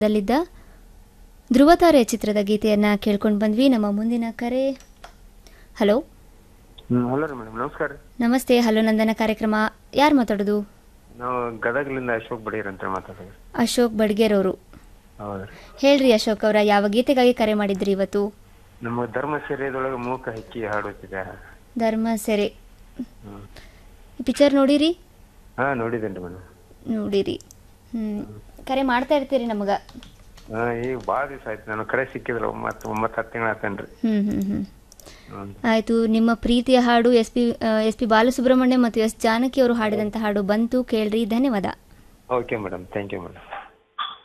ದಲ್ಲಿದ್ದ ಧ್ರುವತಾರೆ ಚಿತ್ರದ ಗೀತೆಯನ್ನ ಕೇಳ್ಕೊಂಡು ಬಂದ್ವಿ ನಮ್ಮ ಮುಂದಿನ ಕರೆ ಹಲೋ ಹ್ಮ್ ಹಲೋ ರೀ ಮೇಡಮ್ ನಮಸ್ಕಾರ ರೀ ನಮಸ್ತೆ ಹಲೋ ನಂದನ ಕಾರ್ಯಕ್ರಮ ಯಾರು ಮಾತಾಡೋದು ನಾವು ಗದಗ್ಲಿಂದ ಅಶೋಕ್ ಬಡೀರ್ ಅಂತ ಮಾತಾಡೋದು ಅಶೋಕ್ ಬಡ್ಗೇರ್ ಅವರು ಹೌದು ರೀ ಹೇಳ್ರಿ ಅಶೋಕ್ ಅವರ ಯಾವ ಗೀತೆಗಾಗಿ ಕರೆ ಮಾಡಿದ್ರಿ ಇವತ್ತು ನಮ್ಮ ಧರ್ಮ ಸೇರಿಯದೊಳಗೆ ಮೂಕ ಹಕ್ಕಿ ಹಾಡುತ್ತಿದೆ ಧರ್ಮ ಸೆರೆ ಹ್ಮ್ ಈ ಪಿಕ್ಚರ್ ನೋಡಿರಿ ಹಾ ನೋಡಿದ್ದೇನೆ ರೀ ಮೇಡಮ್ ನೋಡಿರಿ ಹ್ಮ್ ಕರೆ ಮಾಡ್ತಾ ಇರ್ತೀರಿ ನಮಗ ಹಾ ಈಗ ಭಾಳ ದಿವಸ ಆಯ್ತು ನಾನು ಕರೆ ಸಿಕ್ಕಿದ್ರೆ ಒಂಬತ್ತು ಒಂಬತ್ತು ಹತ್ತು ತಿಂಗಳು ಆತೇನ್ರಿ ಹ್ಮ್ ಹ್ಮ್ ಹ್ಮ್ ಹ್ಮ್ ಆಯ್ತು ನಿಮ್ಮ ಪ್ರೀತಿಯ ಹಾಡು S P S P Balasubrahmanya ಮತ್ತು ಎಸ್ ಜಾನಕಿ ಅವರು ಹಾಡಿದಂತ ಹಾಡು ಬಂತು ಕೇಳ್ರಿ ಧನ್ಯವಾದ okay madam thank you madam